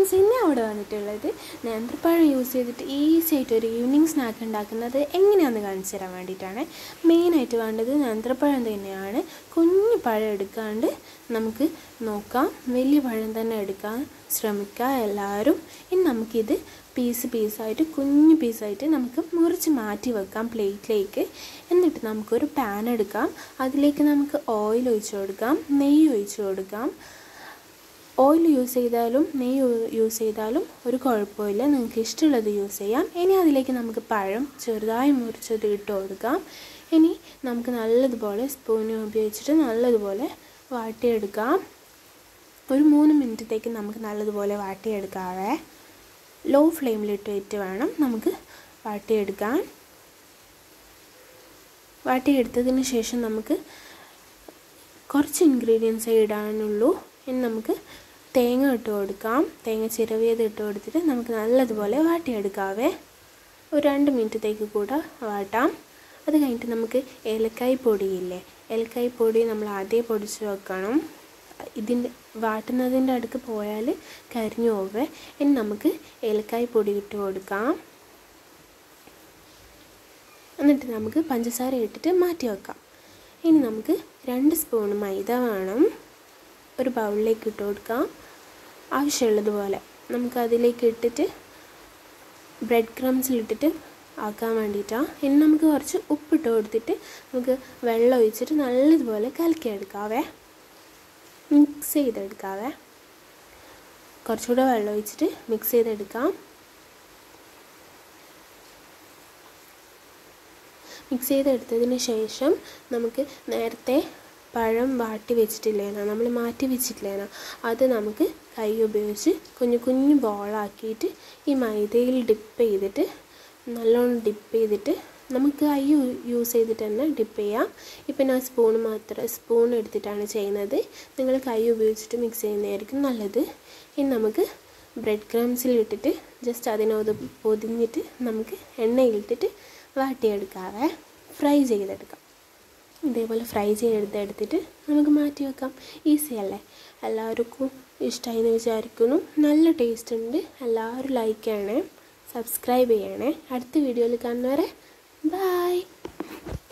friends ഇന്ന് അവിടെ വന്നിട്ടുള്ളത് നേന്ത്രപ്പഴം യൂസ് ചെയ്തിട്ട് ഈസി ആയിട്ട് ഒരു ഈവനിങ് സ്നാക്ക് ഉണ്ടാക്കുന്നത് എങ്ങനെയാണെന്ന് കാണിച്ചു തരാൻ വേണ്ടിയിട്ടാണ് മെയിനായിട്ട് വേണ്ടത് നേന്ത്രപ്പഴം തന്നെയാണ് കുഞ്ഞു പഴം എടുക്കാണ്ട് നമുക്ക് നോക്കാം വലിയ പഴം തന്നെ എടുക്കാൻ ശ്രമിക്കുക എല്ലാവരും ഇനി നമുക്കിത് പീസ് പീസായിട്ട് കുഞ്ഞു പീസായിട്ട് നമുക്ക് മുറിച്ച് മാറ്റി വെക്കാം പ്ലേറ്റിലേക്ക് എന്നിട്ട് നമുക്കൊരു പാൻ എടുക്കാം അതിലേക്ക് നമുക്ക് ഓയിൽ ഒഴിച്ചു കൊടുക്കാം നെയ്യ് ഒഴിച്ചു കൊടുക്കാം ഓയിൽ യൂസ് ചെയ്താലും നെയ്യ് യൂസ് ചെയ്താലും ഒരു കുഴപ്പമില്ല നിങ്ങൾക്ക് ഇഷ്ടമുള്ളത് യൂസ് ചെയ്യാം ഇനി അതിലേക്ക് നമുക്ക് പഴം ചെറുതായി മുറിച്ചത് ഇട്ട് കൊടുക്കാം ഇനി നമുക്ക് നല്ലതുപോലെ സ്പൂൺ ഉപയോഗിച്ചിട്ട് നല്ലതുപോലെ വാട്ടിയെടുക്കാം ഒരു മൂന്ന് മിനിറ്റത്തേക്ക് നമുക്ക് നല്ലതുപോലെ വാട്ടിയെടുക്കാവേ ലോ ഫ്ലെയിമിലിട്ട് വെച്ച് വേണം നമുക്ക് വാട്ടിയെടുക്കാൻ വാട്ടിയെടുത്തതിന് ശേഷം നമുക്ക് കുറച്ച് ഇൻഗ്രീഡിയൻസേ ഇടാനുള്ളൂ ഇനി നമുക്ക് തേങ്ങ ഇട്ട് കൊടുക്കാം തേങ്ങ ചിരവിയത് ഇട്ട് കൊടുത്തിട്ട് നമുക്ക് നല്ലതുപോലെ വാട്ടിയെടുക്കാവേ ഒരു രണ്ട് മിനിറ്റത്തേക്ക് കൂടെ വാട്ടാം അത് കഴിഞ്ഞിട്ട് നമുക്ക് ഏലക്കായ് പൊടിയില്ലേ ഏലക്കായ് പൊടി നമ്മൾ ആദ്യം പൊടിച്ച് വെക്കണം ഇതിൻ്റെ വാട്ടുന്നതിൻ്റെ അടുക്ക് പോയാൽ കരിഞ്ഞു പോവേ ഇനി നമുക്ക് ഏലക്കായ് പൊടി ഇട്ട് കൊടുക്കാം എന്നിട്ട് നമുക്ക് പഞ്ചസാര ഇട്ടിട്ട് മാറ്റി വെക്കാം ഇനി നമുക്ക് രണ്ട് സ്പൂൺ മൈദ വേണം ഒരു ബൗളിലേക്ക് ഇട്ട് കൊടുക്കാം ആവശ്യമുള്ളതുപോലെ നമുക്ക് അതിലേക്ക് ഇട്ടിട്ട് ബ്രെഡ് ക്രംസിലിട്ടിട്ട് ആക്കാൻ വേണ്ടിയിട്ടാണ് ഇനി നമുക്ക് കുറച്ച് ഉപ്പിട്ട് കൊടുത്തിട്ട് നമുക്ക് വെള്ളം ഒഴിച്ചിട്ട് നല്ലതുപോലെ കലക്കിയെടുക്കാവേ മിക്സ് ചെയ്തെടുക്കാവേ കുറച്ചുകൂടെ വെള്ളം ഒഴിച്ചിട്ട് മിക്സ് ചെയ്തെടുക്കാം മിക്സ് ചെയ്തെടുത്തതിന് ശേഷം നമുക്ക് നേരത്തെ പഴം വാട്ടി വെച്ചിട്ടില്ലേനോ നമ്മൾ മാറ്റി വെച്ചിട്ടില്ലേനോ അത് നമുക്ക് കൈ ഉപയോഗിച്ച് കുഞ്ഞു കുഞ്ഞു ബോളാക്കിയിട്ട് ഈ മൈദയിൽ ഡിപ്പ് ചെയ്തിട്ട് നല്ലോണം ഡിപ്പ് ചെയ്തിട്ട് നമുക്ക് കൈ യൂസ് ചെയ്തിട്ട് തന്നെ ഡിപ്പ് ചെയ്യാം ഇപ്പം ഞാൻ സ്പൂൺ മാത്രം സ്പൂൺ എടുത്തിട്ടാണ് ചെയ്യുന്നത് നിങ്ങൾ കൈ ഉപയോഗിച്ചിട്ട് മിക്സ് ചെയ്യുന്നതായിരിക്കും നല്ലത് ഇനി നമുക്ക് ബ്രെഡ് ക്രംസിൽ ഇട്ടിട്ട് ജസ്റ്റ് അതിനോട് പൊതിഞ്ഞിട്ട് നമുക്ക് എണ്ണയിലിട്ടിട്ട് വാട്ടിയെടുക്കാവേ ഫ്രൈ ചെയ്തെടുക്കാം ഇതേപോലെ ഫ്രൈ ചെയ്തെടുത്തെടുത്തിട്ട് നമുക്ക് മാറ്റി വെക്കാം ഈസി അല്ലേ എല്ലാവർക്കും ഇഷ്ടമായി എന്ന് വിചാരിക്കുന്നു നല്ല ടേസ്റ്റ് ഉണ്ട് എല്ലാവരും ലൈക്ക് ചെയ്യണേ സബ്സ്ക്രൈബ് ചെയ്യണേ അടുത്ത വീഡിയോയിൽ കാണുന്നവരെ ബായ്